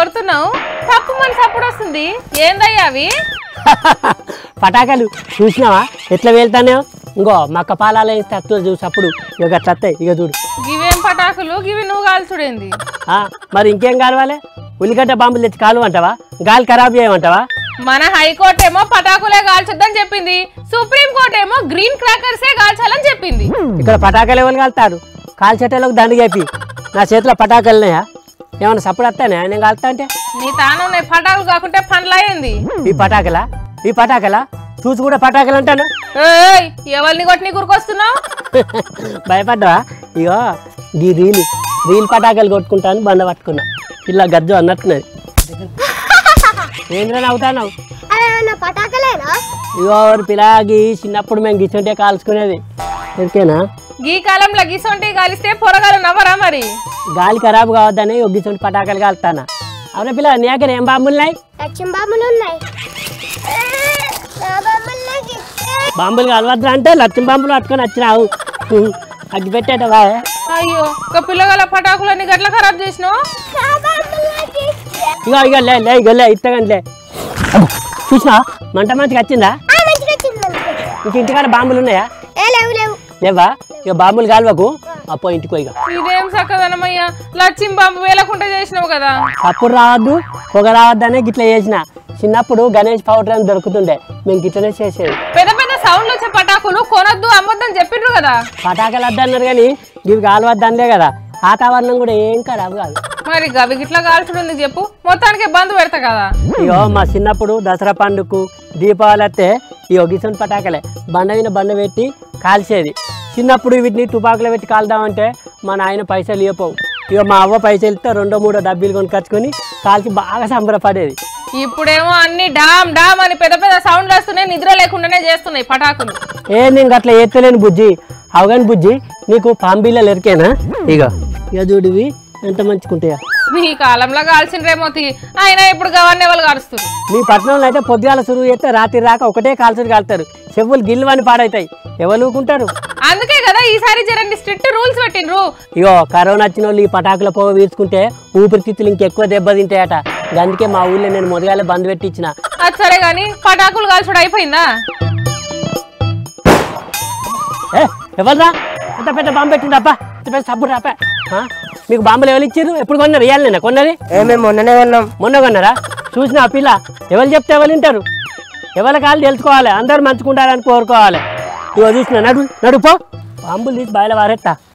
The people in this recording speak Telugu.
కొడుతున్నావు తప్పు మనసు అప్పుడు వస్తుంది ఏందయ్యా అవి పటాకాలు చూసినావా ఎట్లా వెళ్తానే ఇంకో మా కపాలాలు వేస్తే అత్తులు చూసి అప్పుడు ఇక అట్లా వస్తాయి ఇక చూడు గివేం పటాకులు గివి నువ్వు కాల్చుడేంది ఆ, మరి ఇంకేం కావాలి ఉల్లిగడ్డ బాంబులు తెచ్చి కాలు అంటావా గాలి ఖరాబ్ చేయమంటావా మన హైకోర్టు ఏమో పటాకులే కాల్చొద్దని చెప్పింది సుప్రీం కోర్టు ఏమో గ్రీన్ క్రాకర్సే కాల్చాలని చెప్పింది ఇక్కడ పటాకాలు ఎవరు కాలుతారు కాలు చెట్టలకు దండు చెప్పి నా చేతిలో పటాకాలు ఉన్నాయా ఏమైనా సప్పుడు వస్తానే నేను కాలుతా అంటే నీ తాను ఉన్నాయి పటాకులు కాకుంటే పండ్లయ్యింది ఈ పటాకలా ఈ పటాకలా చూసి కూడా పటాకలు అంటాను ఏయ్ ఎవరిని కొట్టి నీ గురికొస్తున్నావు భయపడ్డావా ఇగో ఈ రీలు రీల్ పటాకాలు కొట్టుకుంటాను బండ పట్టుకున్నా ఇలా గజ్జు అన్నట్టున్నది ఏంద్రా నవ్వుతాను అదేమన్నా పటాకలేనా ఇగో ఎవరు పిలాగి చిన్నప్పుడు మేము గిచ్చుంటే కాల్చుకునేది ఓకేనా ఈ కాలంలో గిసొంటి కాలిస్తే పొరగాలు నవ్వరా మరి గాలి ఖరాబ్ కావద్దని ఒక గిచ్చుంటి పటాకాలు కాలుతానా అవునా పిల్ల నీ దగ్గర ఏం బాంబులున్నాయి లక్ష్యం బాంబులు ఉన్నాయి నా బాంబులు నాకు ఇస్తే. బాంబులు కాలవద్దా అంటే లచ్చం బాంబులు పట్టుకొని వచ్చినావు అగ్గి పెట్టేటవా అయ్యో ఒక పిల్లగాల పటాకులన్నీ గట్ల ఖరాబ్ చేసినావు నా బాంబులు నాకు ఇస్తే. ఇగో ఇగో లే లే ఇగో లే ఇత్తగంలే చూసినా మంట మంచిగా వచ్చిందా ఆ, మంచిగా వచ్చింది మంచిగా. ఇంక ఇంటికాడ బాంబులు ఉన్నాయా ఏ లేవు లేవు లేవా ఇక బాంబులు కాలువకు అప్పో ఇంటికో ఇక ఇదేం చక్కదనమయ్యా లచ్చిం బాంబు వేలకుంట చేసినావు కదా అప్పుడు రావద్దు పొగ రావద్దనే గిట్ల చేసిన చిన్నప్పుడు గణేష్ పౌడర్ అని దొరుకుతుండే మేము గిట్లనే చేసేది పెద్ద పెద్ద సౌండ్లు వచ్చే పటాకులు కొనొద్దు అమ్మొద్దని చెప్పిండ్రు కదా పటాకులు వద్దన్నారు కానీ ఇవి కాలువద్దనిలే కదా వాతావరణం కూడా ఏం ఖరాబ్ కాదు మరి గవి గిట్లా కాల్చుడు చెప్పు మొత్తానికి బంద్ పెడతా కదా ఇగో మా చిన్నప్పుడు దసరా పండుగకు దీపావళి వస్తే ఈ ఒగిసన్ పటాకలే బండ మీద బండ పెట్టి కాల్చేది చిన్నప్పుడు వీటిని తుపాకులో పెట్టి కాల్దామంటే మా నాయన పైసలు ఇవ్వపోవు ఇక మా అవ్వ పైసలు ఇస్తే రెండో మూడో డబ్బీలు కొనుకొచ్చుకొని కాల్చి బాగా సంబరపడేది ఇప్పుడేమో అన్ని డామ్ డామ్ అని పెద్ద పెద్ద సౌండ్లు వస్తున్నాయి నిద్ర లేకుండానే చేస్తున్నాయి పటాకులు ఏ నేను అట్లా ఎత్తలేను బుజ్జి అవగాని బుజ్జి నీకు పాంబీల ఎరికేనా ఇక ఇక చూడివి ఎంత మంచుకుంటాయా మీ కాలంలో కాల్చిండ్రేమో తీ అయినా ఇప్పుడు గవర్నే వాళ్ళు కాలుస్తారు మీ పట్టణంలో అయితే పొద్దుగాల సురువు చేస్తే రాత్రి రాక ఒకటే కాల్చుడు కాలుతారు చెవులు గిల్లువని పాడవుతాయి ఎవరు ఊకుంటారు అందుకే కదా ఈసారి జరండి స్ట్రిక్ట్ రూల్స్ పెట్టిండ్రు ఇగో కరోనా వచ్చిన వాళ్ళు ఈ పటాకుల పొగ వీర్చుకుంటే ఊపిరితిత్తులు ఇంకెక్కువ దెబ్బతింటాయట అందుకే మా ఊళ్ళో నేను మొదగాలే బంద్ పెట్టించిన అది సరే గాని పటాకులు కాల్చుడు అయిపోయిందా ఏ ఎవరురా పెద్ద పెద్ద బాంబు పెట్టింది అబ్బా పెద్ద పెద్ద సబ్బు రాపా మీకు బాంబులు ఎవరు ఇచ్చారు ఎప్పుడు కొన్నారు ఇవ్వాలి నేను కొన్నది ఏ మేము మొన్ననే కొన్నాం మొన్న కొన్నారా చూసిన ఆ పిల్ల ఎవరు చెప్తే ఎవరు వింటారు ఎవరి కాళ్ళు తెలుసుకోవాలి అందరూ మంచుకుంటారని కోరుకోవాలి ఇగో చూసిన నడు నడుపో బాంబులు తీసి బయలు వారెత్తా